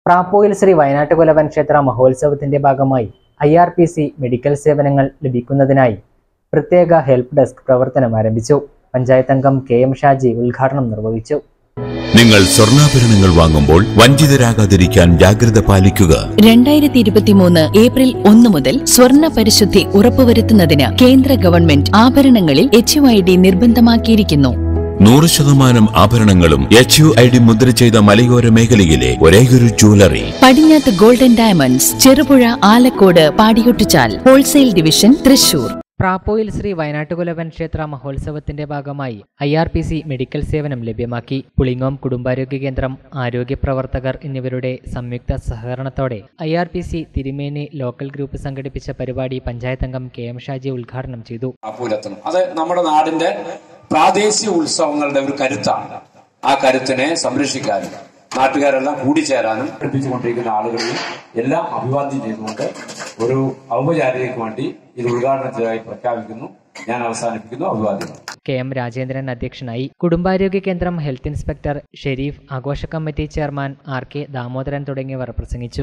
പ്രാപ്പോയിൽ ശ്രീ വയനാട്ടുകുലവൻ ക്ഷേത്ര മഹോത്സവത്തിന്റെ ഭാഗമായി I R P C medical സേവനങ്ങൾ ലഭിക്കുന്നതിനായി പ്രത്യേക ഹെൽപ്പ് ഡെസ്ക് പ്രവർത്തനം ആരംഭിച്ചു പഞ്ചായത്ത് അംഗം കെ എം ഷാജി ഉദ്ഘാടനം നിർവഹിച്ചു നിങ്ങൾ സ്വർണ്ണാഭരണങ്ങൾ വാങ്ങുമ്പോൾ വഞ്ചിതരാകാതിരിക്കാൻ ജാഗ്രത പാലിക്കുക രണ്ടായിരത്തി ഇരുപത്തിമൂന്ന് ഏപ്രിൽ ഒന്ന് മുതൽ സ്വർണ്ണ പരിശുദ്ധി ഉറപ്പുവരുത്തുന്നതിന് കേന്ദ്ര ഗവൺമെന്റ് ആഭരണങ്ങളിൽ എച്ച് ഐ ഡി നിർബന്ധമാക്കിയിരിക്കുന്നു നൂറ് ശതമാനം ആഭരണങ്ങളും എച്ച് യു ഐ ഡി മുദ്ര ചെയ്ത മലയോര മേഖലയിലെ ഒരേയൊരു ജ്വല്ലറി പടിഞ്ഞാത്ത് ഗോൾഡൻ ഡയമണ്ട്സ് ചെറുപുഴ ആലക്കോട് പാടിയൊട്ടിച്ചാൽ ഹോൾസെയിൽ ഡിവിഷൻ തൃശൂർ പ്രാപ്പോയിൽ ശ്രീ വയനാട്ടുകുലവൻ ക്ഷേത്ര മഹോത്സവത്തിന്റെ ഭാഗമായി I R P C medical സേവനം ലഭ്യമാക്കി പുളിങ്ങോം കുടുംബാരോഗ്യ കേന്ദ്രം ആരോഗ്യ പ്രവർത്തകർ എന്നിവരുടെ സംയുക്ത സഹകരണത്തോടെ I R P C Thirumeni local group സംഘടിപ്പിച്ച പരിപാടി പഞ്ചായത്ത് അംഗം കെ എം ഷാജി ഉദ്ഘാടനം ചെയ്തു പുലർത്തണം അത് നമ്മുടെ നാടിന്റെ പ്രാദേശിക ഉത്സവങ്ങളുടെ ഒരു കരുത്താണ് ആ കരുത്തിനെ സംരക്ഷിക്കാനും നാട്ടുകാരെല്ലാം കൂടിച്ചേരാനും പഠിപ്പിച്ചുകൊണ്ടിരിക്കുന്ന ആളുകളിൽ എല്ലാം അഭിവാദ്യം ചെയ്തുകൊണ്ട് ഒരു ഔപചാരികതയ്ക്ക് വേണ്ടി ഇത് ഉദ്ഘാടനത്തിനായി പ്രഖ്യാപിക്കുന്നു ഞാൻ അവസാനിപ്പിക്കുന്നു അഭിവാദ്യം കെ എം രാജേന്ദ്രൻ അധ്യക്ഷനായി കുടുംബാരോഗ്യ കേന്ദ്രം ഹെൽത്ത് ഇൻസ്പെക്ടർ ഷെരീഫ് ആഘോഷ committee chairman R K Damodaran തുടങ്ങിയവർ പ്രസംഗിച്ചു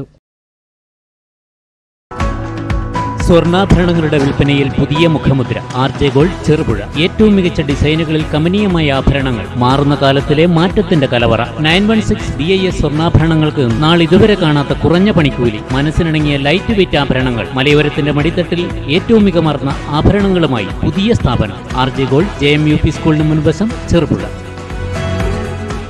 സ്വർണ്ണാഭരണങ്ങളുടെ വിൽപ്പനയിൽ പുതിയ മുഖമുദ്ര ആർ ജെ ഗോൾഡ് ചെറുപുഴ ഏറ്റവും മികച്ച ഡിസൈനുകളിൽ കമനീയമായ ആഭരണങ്ങൾ മാറുന്ന കാലത്തിലെ മാറ്റത്തിന്റെ കലവറ nine one six B I S സ്വർണ്ണാഭരണങ്ങൾക്ക് നാളിതുവരെ കാണാത്ത കുറഞ്ഞ പണിക്കൂലി മനസ്സിനിണങ്ങിയ ലൈറ്റ് വെയിറ്റ് ആഭരണങ്ങൾ മലയോരത്തിന്റെ മടിത്തട്ടിൽ ഏറ്റവും മികമാർന്ന ആഭരണങ്ങളുമായി പുതിയ സ്ഥാപനം R J gold J M U P സ്കൂളിന് മുൻവശം ചെറുപുഴ